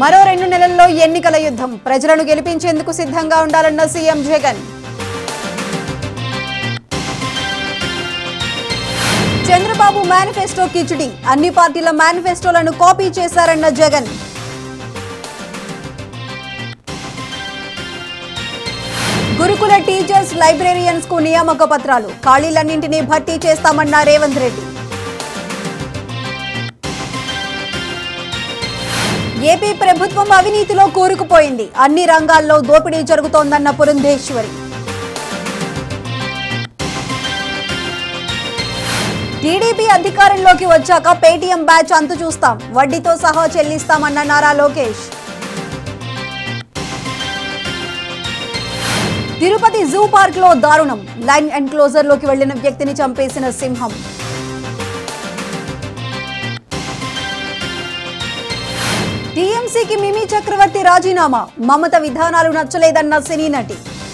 మరో రెండు నెలల్లో ఎన్నికల యుద్ధం ప్రజలను గెలిపించేందుకు సిద్ధంగా ఉండాలన్న సీఎం జగన్ చంద్రబాబు మేనిఫెస్టో కిచిడి అన్ని పార్టీల మేనిఫెస్టోలను కాపీ చేశారన్న జగన్ గురుకుల టీచర్స్ లైబ్రేరియన్స్ కు నియామక పత్రాలు ఖాళీలన్నింటినీ భర్తీ చేస్తామన్న రేవంత్ రెడ్డి ఏపీ ప్రభుత్వం అవినీతిలో కూరుకుపోయింది అన్ని రంగాల్లో దోపిడీ జరుగుతోందన్న పురంధేశ్వరి టీడీపీ అధికారంలోకి వచ్చాక పేటీఎం బ్యాచ్ అంతు చూస్తాం వడ్డీతో సహా చెల్లిస్తామన్న నారా లోకేష్ తిరుపతి జూ పార్క్ లో దారుణం లైన్ ఎన్క్లోజర్ లోకి వెళ్లిన వ్యక్తిని చంపేసిన సింహం టీఎంసీకి మిమీ చక్రవర్తి రాజీనామా మమత విధానాలు నచ్చలేదన్న సినీ నటి